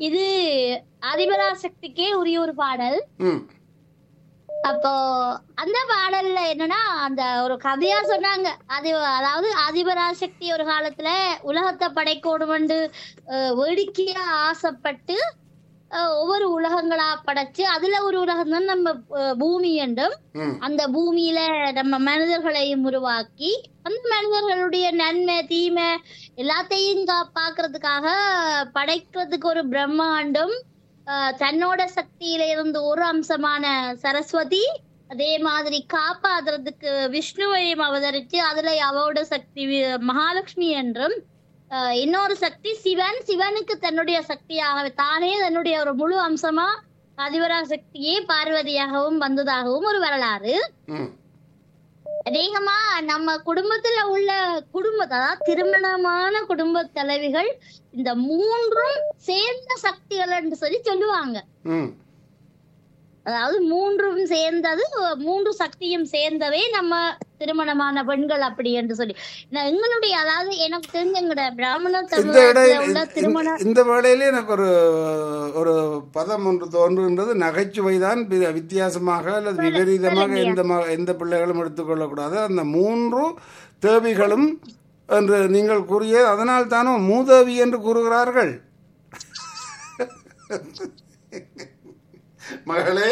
இது அதிபராசக்திக்கே உரிய ஒரு பாடல் ம் அப்போ அந்த பாடல்ல என்னன்னா அந்த ஒரு கதையா சொன்னாங்க அது அதாவது அதிபராசக்தி ஒரு காலத்துல உலகத்தை படைக்கணுமென்று அஹ், வேடிக்கையா ஆசைப்பட்டு அஹ், ஒவ்வொரு உலகங்களா படைச்சு அதுல ஒரு உலகம் தான் நம்ம அஹ், பூமி என்றும் ம் அந்த பூமியில நம்ம மனிதர்களையும் உருவாக்கி அந்த மனிதர்களுடைய நன்மை தீமை எல்லாத்தையும் கா- பாக்குறதுக்காக படைக்கிறதுக்கு ஒரு பிரம்மாண்டம் ஆஹ் தன்னோட சக்தியில இருந்து ஒரு அம்சமான சரஸ்வதி அதே மாதிரி காப்பாத்துறதுக்கு விஷ்ணுவையும் அவதரிச்சு அதுல அவரோட சக்தி வி- மகாலட்சுமி என்றும் ஆஹ் இன்னொரு சக்தி சிவன் சிவனுக்கு தன்னுடைய சக்தியாக தானே தன்னுடைய ஒரு முழு அம்சமா அதிபரா சக்தியே பார்வதியாகவும் வந்ததாகவும் ஒரு வரலாறு ம் அநேகமா நம்ம குடும்பத்துல உள்ள குடும்ப அதாவது திருமணமான குடும்ப தலைவிகள் இந்த மூன்றும் சேர்ந்த சக்திகள் என்று சொல்லி சொல்லுவாங்க ம் அதாவது மூன்றும் சேர்ந்தது மூன்று சக்தியும் சேர்ந்தவே நம்ம திருமணமான பெண்கள் அப்படி என்று சொல்லி நான் எங்களுடைய அதாவது எனக்கு தெரிஞ்ச எங்கட பிராமண இந்த தமிழகத்துல இடையில் உள்ள திருமண இந்த- இந்த வேளையிலே எனக்கு ஒரு ஒரு பதம் ஒன்று தோன்றுகின்றது நகைச்சுவை தான் வி- வித்தியாசமாக அல்லது விபரீதமாக எந்த ம- எந்த பிள்ளைகளும் எடுத்துக்கொள்ளக்கூடாது அந்த மூன்று தேவிகளும் என்று நீங்கள் கூறிய அதனால் தானோ மூதேவி என்று கூறுகிறார்கள் மகளே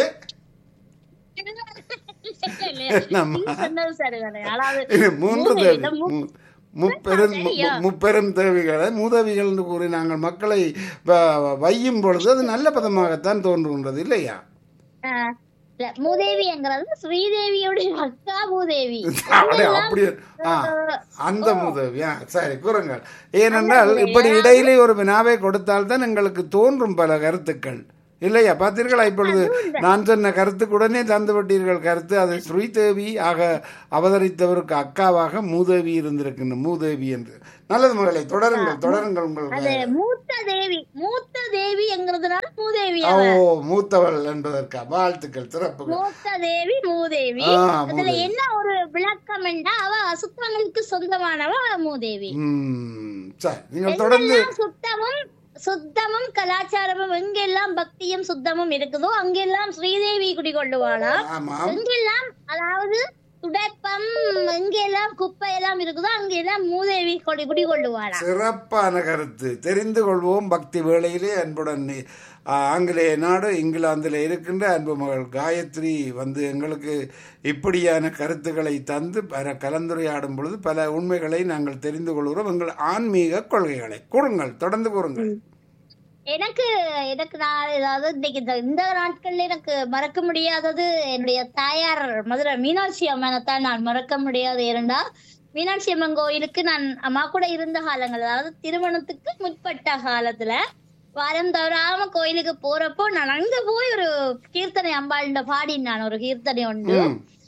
நம்ம நீங்க சொன்னது சரிதானே அதாவது இது மூன்று மூணு தேவி இல்ல, மு- மு- முப்பெரும் மு- சரியா? முப்பெரும் தேவிகளை மூதேவிகள் என்று கூறி நாங்கள் மக்களை வ- வையும் பொழுது அது நல்ல பதமாகத்தான் தோன்றுகின்றது இல்லையா ஆஹ் இல்ல, மூதேவிங்கிறது ஸ்ரீதேவியோடைய அக்கா மூதேவி அடே, அப்படி ஆ அந்த மூதேவி ஆ சரி கூறுங்கள் ஏனென்றால் இப்படி இடையிலே ஒரு வினாவை கொடுத்தால்தான் எங்களுக்கு தோன்றும் பல கருத்துக்கள் இல்லையா பார்த்தீர்களா இப்பொழுது நான் சொன்ன கருத்துக்கு உடனே தந்து விட்டீர்கள் கருத்து அது ஸ்ரீதேவி ஆக அவதரித்தவருக்கு அக்காவாக மூதேவி இருந்திருக்கின்ற மூதேவி என்று நல்லது மகளை தொடருங்கள் தொடருங்கள் உங்கள் அது மூத்த தேவி மூத்த தேவிங்கிறதுனால மூதேவி ஓ அவ. மூத்தவள் என்பதற்கா வாழ்த்துக்கள் சிறப்புகள் மூத்த தேவி மூதேவி ஆ, அதுல மூதேவி. என்ன ஒரு விளக்கம் என்றா அவ அசுத்தங்களுக்கு சொந்தமானவ மூதேவி ம் சரி நீங்கள் தொடர்ந்து எங்கெல்லாம் சுத்தமும் சுத்தமும் கலாச்சாரமும் எங்கெல்லாம் பக்தியும் சுத்தமும் இருக்குதோ அங்கெல்லாம் ஸ்ரீதேவி குடிகொள்ளுவாளாம் ஆமாம் எங்கெல்லாம் அதாவது துடைப்பம் எங்கெல்லாம் குப்பை எல்லாம் இருக்குதோ அங்கெல்லாம் மூதேவி கொடி குடிகொள்ளுவாளாம் சிறப்பான கருத்து தெரிந்து கொள்வோம் பக்தி வேளையிலே அன்புடன் நீ- ஆ, ஆங்கிலேய நாடு இங்கிலாந்தில் இருக்கின்ற அன்பு மகள் காயத்ரி வந்து எங்களுக்கு இப்படியான கருத்துக்களை தந்து பல கலந்துரையாடும் பொழுது பல உண்மைகளை நாங்கள் தெரிந்து கொள்கிறோம் எங்கள் ஆன்மீக கொள்கைகளை கூறுங்கள் தொடர்ந்து கூறுங்கள் எனக்கு எனக்கு நான் ஏதாவது இன்னைக்கு இந்த இந்த நாட்கள்ல எனக்கு மறக்க முடியாதது என்னுடைய தாயார் மதுரை மீனாட்சி அம்மனைத்தான் நான் மறக்க முடியாது ஏனென்றா மீனாட்சி அம்மன் கோயிலுக்கு நான் அம்மா கூட இருந்த காலங்கள் அதாவது திருமணத்துக்கு முற்பட்ட காலத்துல வாரம் தவறாம கோயிலுக்கு போறப்போ நான் அங்க போய் ஒரு கீர்த்தனை அம்பாள்கிட்ட பாடி நான் ஒரு கீர்த்தனை உண்டு ம்